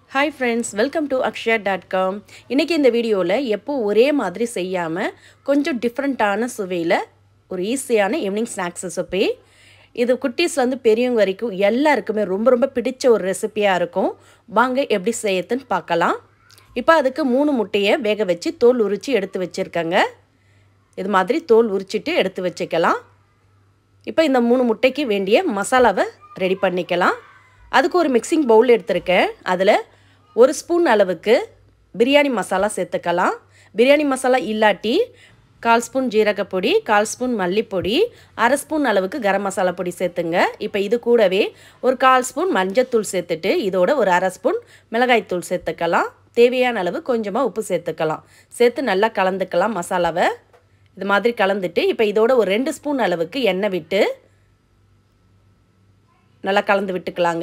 hi friends welcome to Akshaya dot com இன்றைக்கி இந்த வீடியோவில் எப்போ ஒரே மாதிரி செய்யாமல் கொஞ்சம் டிஃப்ரெண்ட்டான சுவையில் ஒரு ஈஸியான ஈவினிங் ஸ்நாக்ஸ் ரெசிபி இது குட்டீஸ்லேருந்து பெரியவங்க வரைக்கும் எல்லாருக்குமே ரொம்ப ரொம்ப பிடிச்ச ஒரு ரெசிபியாக இருக்கும் வாங்க எப்படி செய்யறதுன்னு பார்க்கலாம் இப்போ அதுக்கு மூணு முட்டையை வேக வச்சு தோல் உரித்து எடுத்து வச்சுருக்கேங்க இது மாதிரி தோல் உரிச்சிட்டு எடுத்து வச்சுக்கலாம் இப்போ இந்த மூணு முட்டைக்கு வேண்டிய மசாலாவை ரெடி பண்ணிக்கலாம் அதுக்கு ஒரு மிக்சிங் பவுல் எடுத்திருக்கேன் அதில் ஒரு ஸ்பூன் அளவுக்கு பிரியாணி மசாலா சேர்த்துக்கலாம் பிரியாணி மசாலா இல்லாட்டி கால் ஸ்பூன் ஜீரகப்பொடி கால் ஸ்பூன் மல்லிப்பொடி அரை ஸ்பூன் அளவுக்கு கரம் மசாலா பொடி சேர்த்துங்க இப்போ இது கூடவே ஒரு கால் ஸ்பூன் மஞ்சத்தூள் சேர்த்துட்டு இதோட ஒரு அரை ஸ்பூன் மிளகாய்த்தூள் சேர்த்துக்கலாம் தேவையான அளவு கொஞ்சமாக உப்பு சேர்த்துக்கலாம் சேர்த்து நல்லா கலந்துக்கலாம் மசாலாவை இது மாதிரி கலந்துட்டு இப்போ இதோட ஒரு ரெண்டு ஸ்பூன் அளவுக்கு எண்ணெய் விட்டு நல்லா கலந்து விட்டுக்கலாங்க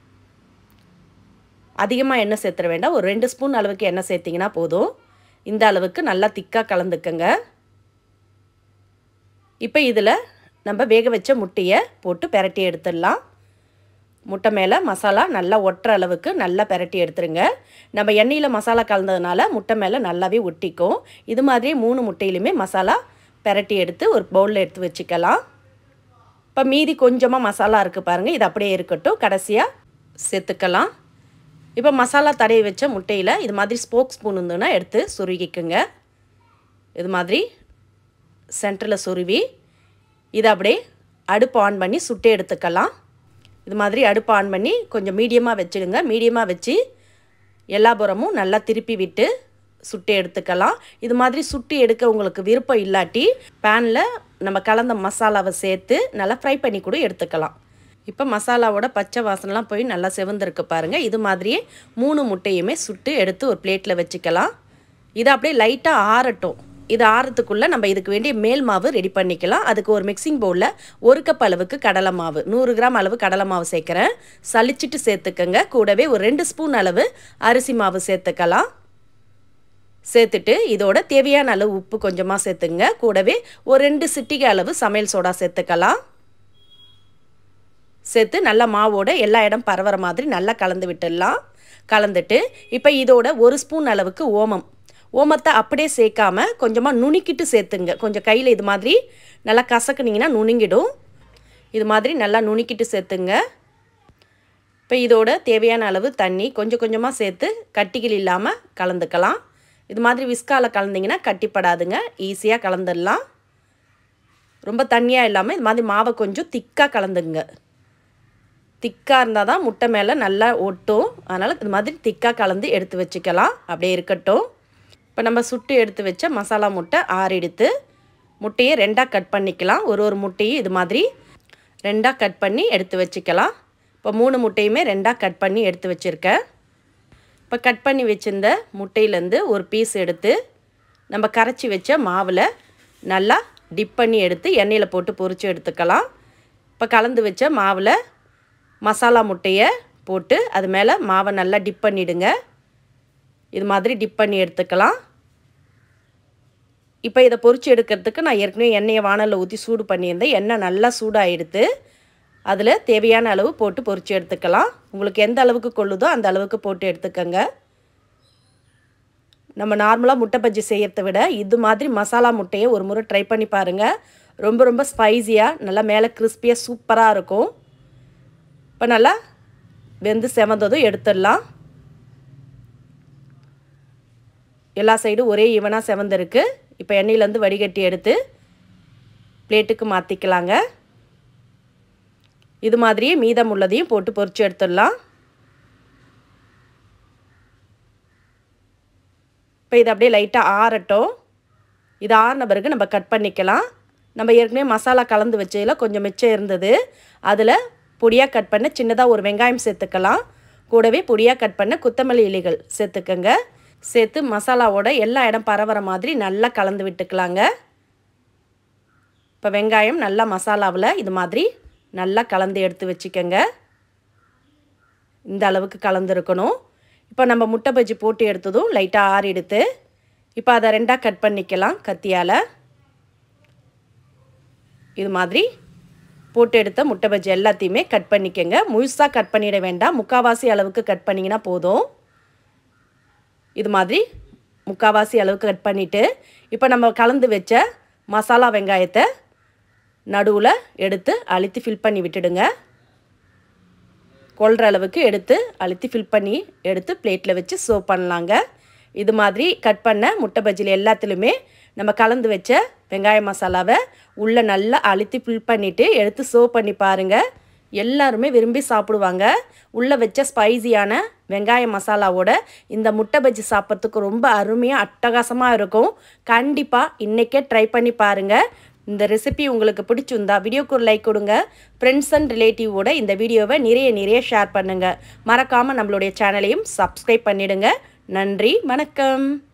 அதிகமாக எண்ணெய் சேர்த்துற வேண்டாம் ஒரு ரெண்டு ஸ்பூன் அளவுக்கு எண்ணெய் சேர்த்திங்கன்னா போதும் இந்த அளவுக்கு நல்லா திக்காக கலந்துக்கங்க இப்போ இதில் நம்ம வேக வச்ச முட்டையை போட்டு பெரட்டி எடுத்துடலாம் முட்டை மேலே மசாலா நல்லா ஒட்டுற அளவுக்கு நல்லா பெரட்டி எடுத்துருங்க நம்ம எண்ணெயில் மசாலா கலந்ததுனால முட்டை மேலே நல்லாவே ஒட்டிக்கும் இது மாதிரி மூணு முட்டையிலுமே மசாலா பெரட்டி எடுத்து ஒரு பவுலில் எடுத்து வச்சுக்கலாம் இப்போ மீதி கொஞ்சமாக மசாலா இருக்குது பாருங்கள் இது அப்படியே இருக்கட்டும் கடைசியாக சேர்த்துக்கலாம் இப்போ மசாலா தடவி வச்ச முட்டையில் இது மாதிரி ஸ்போக் ஸ்பூன் இருந்ததுன்னா எடுத்து சுருகிக்குங்க இது மாதிரி சென்டரில் சுருவி இதை அப்படியே அடுப்பு ஆன் பண்ணி சுட்டு எடுத்துக்கலாம் இது மாதிரி அடுப்பு ஆன் பண்ணி கொஞ்சம் மீடியமாக வச்சுடுங்க மீடியமாக வச்சு எல்லா புறமும் நல்லா திருப்பி விட்டு சுட்டு எடுத்துக்கலாம் இது மாதிரி சுட்டு எடுக்க உங்களுக்கு விருப்பம் இல்லாட்டி பேனில் நம்ம கலந்த மசாலாவை சேர்த்து நல்லா ஃப்ரை பண்ணி கூட எடுத்துக்கலாம் இப்போ மசாலாவோட பச்சை வாசனைலாம் போய் நல்லா செவந்திருக்கு பாருங்கள் இது மாதிரியே மூணு முட்டையுமே சுட்டு எடுத்து ஒரு பிளேட்டில் வச்சுக்கலாம் இது அப்படியே லைட்டாக ஆறட்டும் இது ஆறத்துக்குள்ளே நம்ம இதுக்கு வேண்டிய மேல் மாவு ரெடி பண்ணிக்கலாம் அதுக்கு ஒரு மிக்சிங் பவுலில் ஒரு கப் அளவுக்கு கடலை மாவு நூறு கிராம் அளவு கடலை மாவு சேர்க்குறேன் சளிச்சிட்டு சேர்த்துக்கங்க கூடவே ஒரு ரெண்டு ஸ்பூன் அளவு அரிசி மாவு சேர்த்துக்கலாம் சேர்த்துட்டு இதோட தேவையான அளவு உப்பு கொஞ்சமாக சேர்த்துங்க கூடவே ஒரு ரெண்டு சிட்டிகை அளவு சமையல் சோடா சேர்த்துக்கலாம் சேர்த்து நல்லா மாவோட எல்லா இடம் பரவுற மாதிரி நல்லா கலந்து விட்டுடலாம் கலந்துட்டு இப்போ இதோட ஒரு ஸ்பூன் அளவுக்கு ஓமம் ஓமத்தை அப்படியே சேர்க்காம கொஞ்சமாக நுணுக்கிட்டு சேர்த்துங்க கொஞ்சம் கையில் இது மாதிரி நல்லா கசக்குனிங்கன்னா நுணுங்கிடும் இது மாதிரி நல்லா நுணுக்கிட்டு சேர்த்துங்க இப்போ இதோட தேவையான அளவு தண்ணி கொஞ்சம் கொஞ்சமாக சேர்த்து கட்டிகள் இல்லாமல் கலந்துக்கலாம் இது மாதிரி விஸ்காவில் கலந்திங்கன்னா கட்டிப்படாதுங்க ஈஸியாக கலந்துடலாம் ரொம்ப தண்ணியாக இல்லாமல் இது மாதிரி மாவை கொஞ்சம் திக்காக கலந்துங்க திக்காக இருந்தால் தான் முட்டை மேலே நல்லா ஒட்டும் அதனால் இது மாதிரி திக்காக கலந்து எடுத்து வச்சுக்கலாம் அப்படியே இருக்கட்டும் இப்போ நம்ம சுட்டு எடுத்து வச்ச மசாலா முட்டை ஆறிடுத்து முட்டையை ரெண்டாக கட் பண்ணிக்கலாம் ஒரு ஒரு முட்டையும் இது மாதிரி ரெண்டாக கட் பண்ணி எடுத்து வச்சுக்கலாம் இப்போ மூணு முட்டையுமே ரெண்டாக கட் பண்ணி எடுத்து வச்சுருக்கேன் இப்போ கட் பண்ணி வச்சுருந்த முட்டையிலேருந்து ஒரு பீஸ் எடுத்து நம்ம கரைச்சி வச்ச மாவில் நல்லா டிப் பண்ணி எடுத்து எண்ணெயில் போட்டு பொரித்து எடுத்துக்கலாம் இப்போ கலந்து வச்ச மாவில் மசாலா முட்டையை போட்டு அது மேலே மாவை நல்லா டிப் பண்ணிவிடுங்க இது மாதிரி டிப் பண்ணி எடுத்துக்கலாம் இப்போ இதை பொரித்து எடுக்கிறதுக்கு நான் ஏற்கனவே எண்ணெயை வானலில் ஊற்றி சூடு பண்ணியிருந்தேன் எண்ணெய் நல்லா சூடாக எடுத்து அதில் தேவையான அளவு போட்டு பொரித்து எடுத்துக்கலாம் உங்களுக்கு எந்த அளவுக்கு கொள்ளுதோ அந்த அளவுக்கு போட்டு எடுத்துக்கோங்க நம்ம நார்மலாக முட்டை பஜ்ஜி செய்கிறத விட இது மாதிரி மசாலா முட்டையை ஒரு முறை ட்ரை பண்ணி பாருங்கள் ரொம்ப ரொம்ப ஸ்பைஸியாக நல்லா மேலே கிறிஸ்பியாக சூப்பராக இருக்கும் இப்போ நல்லா வெந்து செவந்ததும் எடுத்துடலாம் எல்லா சைடும் ஒரே ஈவனாக செவந்திருக்கு இப்போ எண்ணெயிலேருந்து வடிகட்டி எடுத்து பிளேட்டுக்கு மாற்றிக்கலாங்க இது மாதிரியே மீதம் உள்ளதையும் போட்டு பொரிச்சு எடுத்துடலாம் இப்போ இது அப்படியே லைட்டாக ஆறட்டும் இது ஆறின பிறகு நம்ம கட் பண்ணிக்கலாம் நம்ம ஏற்கனவே மசாலா கலந்து வச்சதில் கொஞ்சம் மிச்சம் இருந்தது அதில் பொடியாக கட் பண்ண சின்னதாக ஒரு வெங்காயம் சேர்த்துக்கலாம் கூடவே பொடியாக கட் பண்ண கொத்தமல்லி இலைகள் சேர்த்துக்கங்க சேர்த்து மசாலாவோட எல்லா இடம் பரவுற மாதிரி நல்லா கலந்து விட்டுக்கலாங்க இப்போ வெங்காயம் நல்லா மசாலாவில் இது மாதிரி நல்லா கலந்து எடுத்து வச்சுக்கோங்க இந்த அளவுக்கு கலந்துருக்கணும் இப்போ நம்ம முட்டை பஜ்ஜி போட்டு எடுத்ததும் லைட்டாக ஆறி எடுத்து இப்போ அதை ரெண்டாக கட் பண்ணிக்கலாம் கத்தியால் இது மாதிரி போட்டு எடுத்த முட்டை பஜ்ஜி எல்லாத்தையுமே கட் பண்ணிக்கோங்க முழுசாக கட் பண்ணிட வேண்டாம் முக்கால்வாசி அளவுக்கு கட் பண்ணிங்கன்னா போதும் இது மாதிரி முக்கால்வாசி அளவுக்கு கட் பண்ணிவிட்டு இப்போ நம்ம கலந்து வச்ச மசாலா வெங்காயத்தை நடுவில் எடுத்து அழுத்தி ஃபில் பண்ணி விட்டுடுங்க கொள்கிற அளவுக்கு எடுத்து அழுத்தி ஃபில் பண்ணி எடுத்து பிளேட்டில் வச்சு சர்வ் பண்ணலாங்க இது மாதிரி கட் பண்ண முட்டை பஜ்ஜியில் எல்லாத்துலேயுமே நம்ம கலந்து வச்ச வெங்காய மசாலாவை உள்ளே நல்லா அழுத்தி ஃபில் பண்ணிவிட்டு எடுத்து சர்வ் பண்ணி பாருங்கள் எல்லாருமே விரும்பி சாப்பிடுவாங்க உள்ளே வச்ச ஸ்பைசியான வெங்காய மசாலாவோட இந்த முட்டை பஜ்ஜி சாப்பிட்றதுக்கு ரொம்ப அருமையாக அட்டகாசமாக இருக்கும் கண்டிப்பாக இன்றைக்கே ட்ரை பண்ணி பாருங்கள் இந்த ரெசிபி உங்களுக்கு பிடிச்சிருந்தா வீடியோக்கு ஒரு லைக் கொடுங்க ஃப்ரெண்ட்ஸ் அண்ட் ரிலேட்டிவோட இந்த வீடியோவை நிறைய நிறைய ஷேர் பண்ணுங்கள் மறக்காமல் நம்மளுடைய சேனலையும் சப்ஸ்கிரைப் பண்ணிடுங்க நன்றி வணக்கம்